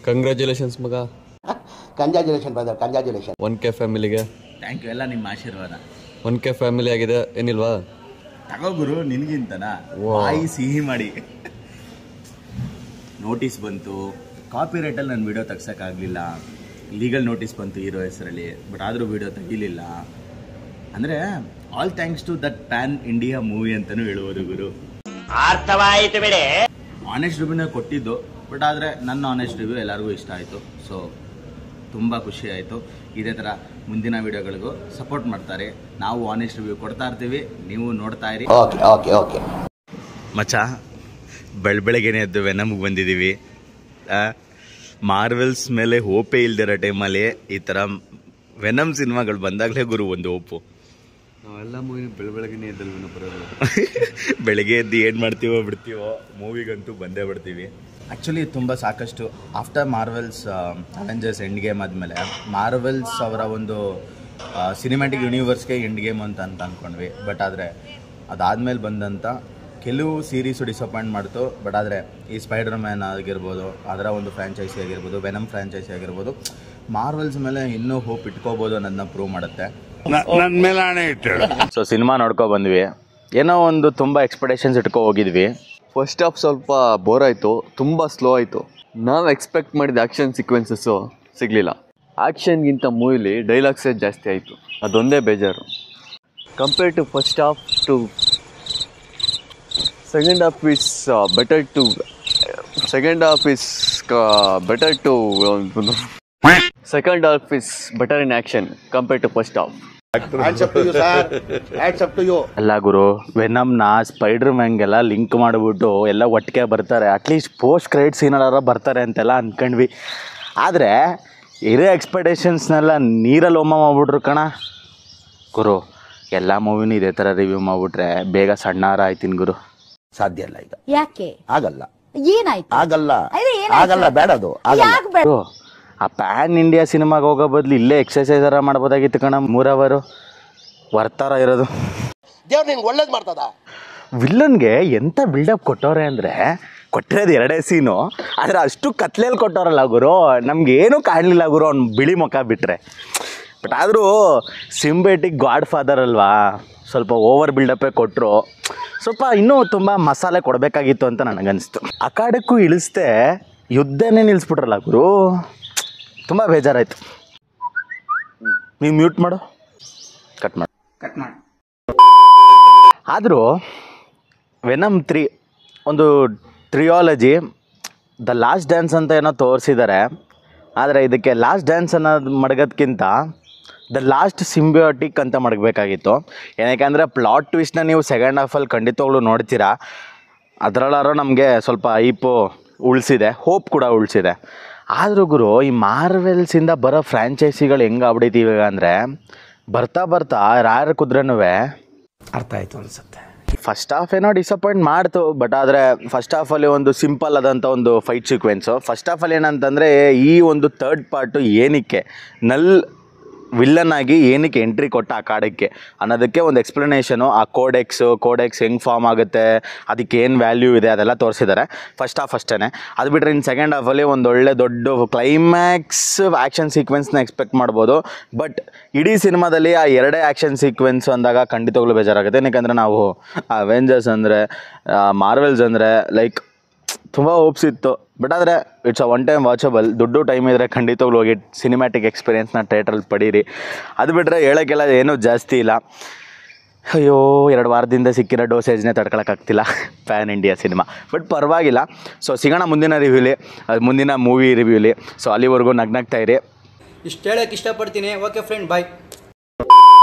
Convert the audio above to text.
Congratulations ಮಗ congratulation brother congratulation one K ಫ್ಯಾಮಿಲಿಗೆ thank you ಎಲ್ಲ ನಿಮ್ಮ ಆಶೀರ್ವಾದ ಒನ್ ಕೆ ಫ್ಯಾಮಿಲಿ ಆಗಿದೆ ಏನಿಲ್ವಾ ತಗೋ ಗುರು ನಿನಗಿಂತನ Wow. ಬಾಯಿ ಸಿಹಿ ಮಾಡಿ ನೋಟಿಸ್ ಬಂತು ಕಾಪಿ ರೇಟಲ್ಲಿ ನಾನು ವಿಡಿಯೋ ತೆಗ್ಸೋಕ್ಕಾಗಲಿಲ್ಲ ಲೀಗಲ್ ನೋಟಿಸ್ ಬಂತು ಹೀರೋ ಹೆಸರಲ್ಲಿ ಬಟ್ ಆದರೂ ವಿಡಿಯೋ ತೆಗಿಲಿಲ್ಲ ಅಂದರೆ all thanks to that pan India movie ಅಂತಲೂ ಹೇಳ್ಬೋದು ಗುರು ಅರ್ಥವಾಯಿತು ಬಿಡಿ ಆನೆಸ್ಟ್ ರಿವ್ಯೂನೇ ಕೊಟ್ಟಿದ್ದು ಬಟ್ ಆದರೆ ನನ್ನ ಆನೆಸ್ಟ್ ರಿವ್ಯೂ ಎಲ್ಲರಿಗೂ ಇಷ್ಟ ಆಯಿತು ಸೊ ತುಂಬ ಖುಷಿ ಆಯಿತು ಇದೇ ಥರ ಮುಂದಿನ ವಿಡಿಯೋಗಳಿಗೂ ಸಪೋರ್ಟ್ ಮಾಡ್ತಾರೆ ನಾವು ಆನೆಸ್ಟ್ ರಿವ್ಯೂ ಕೊಡ್ತಾ ಇರ್ತೀವಿ ನೀವು ನೋಡ್ತಾ ಇರಿ ಓಕೆ ಓಕೆ ಓಕೆ ಮಚ್ಚ ಬೆಳ ಬೆಳಗ್ಗೆನೆ ಎದ್ದು ವೆನಮ್ಗೆ ಬಂದಿದ್ದೀವಿ ಮಾರ್ವೆಲ್ಸ್ ಮೇಲೆ ಹೋಪೇ ಇಲ್ದಿರೋ ಟೈಮಲ್ಲಿ ಈ ಥರ ವೆನಮ್ ಸಿನಿಮಾಗಳು ಬಂದಾಗಲೇ ಗುರು ಒಂದು ಹೋಪು ನಾವೆಲ್ಲ ಮೂವಿ ಬೆಳ ಬೆಳಗ್ಗೆ ಎದ್ದಲ್ವೇನೋ ಬರೋದು ಬೆಳಗ್ಗೆ ಎದ್ದು ಏನು ಮಾಡ್ತೀವೋ ಬಿಡ್ತೀವೋ ಮೂವಿಗಂತೂ ಬಂದೇ ಬಿಡ್ತೀವಿ ಆ್ಯಕ್ಚುಲಿ ತುಂಬ ಸಾಕಷ್ಟು after Marvel's Avengers Endgame ಆದಮೇಲೆ ಮಾರ್ವೆಲ್ಸ್ ಅವರ ಒಂದು ಸಿನಿಮ್ಯಾಟಿಕ್ ಯೂನಿವರ್ಸ್ಗೆ ಎಂಡ್ ಗೇಮ್ ಅಂತ ಅಂತ ಅಂದ್ಕೊಂಡ್ವಿ ಬಟ್ ಆದರೆ ಅದಾದಮೇಲೆ ಬಂದಂಥ ಕೆಲವು ಸೀರೀಸು ಡಿಸಪಾಯಿಂಟ್ ಮಾಡ್ತು ಬಟ್ ಆದರೆ ಈ ಸ್ಪೈಡರ್ ಮ್ಯಾನ್ ಆಗಿರ್ಬೋದು ಅದರ ಒಂದು ಫ್ರ್ಯಾಂಚೈಸಿ ಆಗಿರ್ಬೋದು ವೆನಮ್ ಫ್ರ್ಯಾಂಚೈಸಿ ಆಗಿರ್ಬೋದು ಮಾರ್ವೆಲ್ಸ್ ಮೇಲೆ ಇನ್ನೂ ಹೋಪ್ ಇಟ್ಕೋಬೋದು ಅನ್ನೋದನ್ನ ಪ್ರೂವ್ ಮಾಡುತ್ತೆ ನನ್ನ ಮೇಲೆ ಹಣೆ ಇಟ್ಟಳು ಸೊ ಸಿನಿಮಾ ನೋಡ್ಕೊ ಬಂದ್ವಿ ಏನೋ ಒಂದು ತುಂಬ ಎಕ್ಸ್ಪೆಕ್ಟೇಷನ್ಸ್ ಇಟ್ಕೊ ಹೋಗಿದ್ವಿ ಫಸ್ಟ್ ಹಾಫ್ ಸ್ವಲ್ಪ ಬೋರ್ ಆಯಿತು ತುಂಬ ಸ್ಲೋ ಆಯಿತು ನಾವು ಎಕ್ಸ್ಪೆಕ್ಟ್ ಮಾಡಿದ ಆ್ಯಕ್ಷನ್ ಸೀಕ್ವೆನ್ಸಸ್ಸು ಸಿಗಲಿಲ್ಲ ಆ್ಯಕ್ಷನ್ಗಿಂತ ಮೂವಿಲಿ ಡೈಲಾಗ್ಸೇ ಜಾಸ್ತಿ ಆಯಿತು ಅದೊಂದೇ ಬೇಜಾರು compare to first half to second half is better to second half is better to second half is better in action compare to first half hands up to you sir hands up to you ಅಲ್ಲ ಗುರು ವೆನಮ್ನ spider ಮ್ಯಾನ್ಗೆಲ್ಲ link ಮಾಡಿಬಿಟ್ಟು ಎಲ್ಲ ಒಟ್ಟಿಗೆ ಬರ್ತಾರೆ at least post credit ಸೀನಲ್ಲಾರ ಬರ್ತಾರೆ ಅಂತೆಲ್ಲ ಅಂದ್ಕೊಂಡ್ವಿ ಆದರೆ ಇರೋ ಎಕ್ಸ್ಪೆಕ್ಟೇಷನ್ಸ್ನೆಲ್ಲ ನೀರಲ್ಲಿ ಒಮ್ಮ ಮಾಡ್ಬಿಟ್ರು ಕಣ ಗುರು ಎಲ್ಲ ಮೂವಿನೂ ಇದೇ ಥರ ರಿವ್ಯೂ ಮಾಡಿಬಿಟ್ರೆ ಬೇಗ ಸಣ್ಣಾರ ಆಯ್ತೀನಿ ಗುರು ಸಾಧ್ಯ ಇಲ್ಲ ಈಗ ಯಾಕೆ ಆಗಲ್ಲ ಏನಾಯ್ತು ಆಗಲ್ಲ ಅದೇ ಏನಾಯ್ತು? ಆಗಲ್ಲ ಬೇಡ ಅದು ಆಗಲ್ಲ ಯಾಕೆ ಬೇಡ ಗುರು, ಆ ಪ್ಯಾನ್ ಇಂಡಿಯಾ ಸಿನಿಮಾಗೆ ಹೋಗೋ ಬದಲು ಇಲ್ಲೇ ಎಕ್ಸಸೈಸರ ಮಾಡ್ಬೋದಾಗಿತ್ತು ಕಣ ಮೂರವರು ವರ್ತಾರ ಇರೋದು ದೇವ್ರು ನಿನ್ಗೆ ಒಳ್ಳೇದು ಮಾಡ್ತದ ವಿಲ್ಲನ್ಗೆ ಎಂಥ ಬಿಲ್ಡಪ್ ಕೊಟ್ಟವ್ರೆ ಅಂದರೆ ಕೊಟ್ಟಿರೋದು ಎರಡೇ ಸೀನು ಆದರೆ ಅಷ್ಟು ಕತ್ಲೆಯಲ್ಲಿ ಕೊಟ್ಟವ್ರಲ್ಲ ಗುರು ನಮ್ಗೆ ಏನೂ ಕಾಣಲಿಲ್ಲ ಗುರು ಅವ್ನು ಬಿಳಿ ಮುಖ ಬಿಟ್ಟರೆ ಬಟ್ ಆದರೂ ಸಿಂಬೇಟಿಕ್ ಗಾಡ್ ಫಾದರ್ ಅಲ್ವಾ ಸ್ವಲ್ಪ ಓವರ್ ಬಿಲ್ಡಪ್ಪೇ ಕೊಟ್ಟರು ಸ್ವಲ್ಪ ಇನ್ನೂ ತುಂಬ ಮಸಾಲೆ ಕೊಡಬೇಕಾಗಿತ್ತು ಅಂತ ನನಗನ್ನಿಸ್ತು ಅಖಾಡಕ್ಕೂ ಇಳಿಸ್ದೆ ಯುದ್ಧನೇ ನಿಲ್ಲಿಸ್ಬಿಟ್ರಲ್ಲ ಗುರು ತುಂಬ ಬೇಜಾರಾಯಿತು ನೀವು ಮ್ಯೂಟ್ ಮಾಡು ಕಟ್ ಮಾಡು ಆದರೂ ವೆನಮ್ ತ್ರೀ ಒಂದು ಟ್ರಿಯಾಲಜಿ ದ ಲಾಸ್ಟ್ ಡ್ಯಾನ್ಸ್ ಅಂತ ಏನೋ ತೋರಿಸಿದ್ದಾರೆ ಆದರೆ ಇದಕ್ಕೆ ಲಾಸ್ಟ್ ಡ್ಯಾನ್ಸ್ ಅನ್ನೋದು ಮಡಗೋದ್ಕಿಂತ ದ ಲಾಸ್ಟ್ ಸಿಂಬಿಯೋಟಿಕ್ ಅಂತ ಮಡಗಬೇಕಾಗಿತ್ತು ಏನಕ್ಕೆ ಅಂದರೆ ಪ್ಲಾಟ್ ಟ್ವಿಸ್ಟ್ನ ನೀವು ಸೆಕೆಂಡ್ ಹಾಫಲ್ಲಿ ಖಂಡಿತವಾಗ್ಲೂ ನೋಡ್ತೀರಾ ಅದರಲ್ಲಾರೋ ನಮಗೆ ಸ್ವಲ್ಪ ಐಪು ಉಳಿಸಿದೆ ಹೋಪ್ ಕೂಡ ಉಳಿಸಿದೆ ಆದರೂ ಗುರು ಈ ಮಾರ್ವೆಲ್ಸಿಂದ ಬರೋ ಫ್ರ್ಯಾಂಚೈಸಿಗಳು ಹೆಂಗೆ ಆಗ್ಬಿಟ್ಟಿದ್ದೀವಿ ಅಂದರೆ ಬರ್ತಾ ಬರ್ತಾ ರಾಯರ ಕುದ್ರೆನೂ ಅರ್ಥ ಆಯ್ತು ಅನ್ಸುತ್ತೆ ಫಸ್ಟ್ ಹಾಫ್ ಏನೋ ಡಿಸಪಾಯಿಂಟ್ ಮಾಡ್ತು ಬಟ್ ಆದರೆ ಫಸ್ಟ್ ಹಾಫಲ್ಲಿ ಒಂದು ಸಿಂಪಲ್ ಆದಂಥ ಒಂದು ಫೈಟ್ ಸೀಕ್ವೆನ್ಸು ಫಸ್ಟ್ ಹಾಫಲ್ಲಿ ಏನಂತಂದರೆ ಈ ಒಂದು ತರ್ಡ್ ಪಾರ್ಟು ಏನಕ್ಕೆ ನಲ್ ವಿಲ್ಲನ್ ಆಗಿ ಏನಕ್ಕೆ ಎಂಟ್ರಿ ಕೊಟ್ಟ ಆ ಕಾಡಕ್ಕೆ ಅನ್ನೋದಕ್ಕೆ ಒಂದು ಎಕ್ಸ್ಪ್ಲನೇಷನು ಆ ಕೋಡೆಕ್ಸು ಕೋಡೆಕ್ಸ್ ಹೆಂಗೆ ಫಾರ್ಮ್ ಆಗುತ್ತೆ ಅದಕ್ಕೆ ಏನು ವ್ಯಾಲ್ಯೂ ಇದೆ ಅದೆಲ್ಲ ತೋರಿಸಿದ್ದಾರೆ ಫಸ್ಟ್ ಹಾಫ್ ಅಷ್ಟೇ ಅದು ಬಿಟ್ಟರೆ ಇನ್ನು ಸೆಕೆಂಡ್ ಹಾಫಲ್ಲಿ ಒಂದು ಒಳ್ಳೆ ದೊಡ್ಡ ಕ್ಲೈಮ್ಯಾಕ್ಸ್ ಆ್ಯಕ್ಷನ್ ಸೀಕ್ವೆನ್ಸ್ನ ಎಕ್ಸ್ಪೆಕ್ಟ್ ಮಾಡ್ಬೋದು ಬಟ್ ಇಡೀ ಸಿನಿಮಾದಲ್ಲಿ ಆ ಎರಡೇ ಆ್ಯಕ್ಷನ್ ಸೀಕ್ವೆನ್ಸ್ ಅಂದಾಗ ಖಂಡಿತವಾಗ್ಲೂ ಬೇಜಾರಾಗುತ್ತೆ ಏನಕ್ಕೆ ನಾವು ಅವೆಂಜರ್ಸ್ ಅಂದರೆ ಮಾರ್ವೆಲ್ಸ್ ಅಂದರೆ ಲೈಕ್ ತುಂಬ ಹೋಪ್ಸ್ ಇತ್ತು ಬಟ್ ಆದರೆ it's a one time watchable ದುಡ್ಡು ಟೈಮ್ ಇದ್ದರೆ ಖಂಡಿತವಾಗ್ಲೂ ಹೋಗಿ ಸಿನಿಮ್ಯಾಟಿಕ್ ಎಕ್ಸ್ಪೀರಿಯೆನ್ಸ್ನ ಥಿಯೇಟ್ರಲ್ಲಿ ಪಡೀರಿ ಅದು ಬಿಟ್ಟರೆ ಹೇಳೋಕ್ಕೆಲ್ಲ ಏನೂ ಜಾಸ್ತಿ ಇಲ್ಲ ಅಯ್ಯೋ ಎರಡು ವಾರದಿಂದ ಸಿಕ್ಕಿರೋ ಡೋಸೇಜ್ನೇ ತಡ್ಕೊಳಕ್ಕಾಗ್ತಿಲ್ಲ ಪ್ಯಾನ್ ಇಂಡಿಯಾ ಸಿನಿಮಾ ಬಟ್ ಪರವಾಗಿಲ್ಲ ಸೊ ಸಿಗೋಣ ಮುಂದಿನ ರಿವ್ಯೂಲಿ ಮುಂದಿನ ಮೂವಿ ರಿವ್ಯೂಲಿ ಸೊ ಅಲ್ಲಿವರೆಗೂ ನಗ್ನಗ್ತಾ ಇರಿ ಇಷ್ಟು ಹೇಳಕ್ಕೆ ಇಷ್ಟಪಡ್ತೀನಿ ಓಕೆ ಫ್ರೆಂಡ್ ಬಾಯ್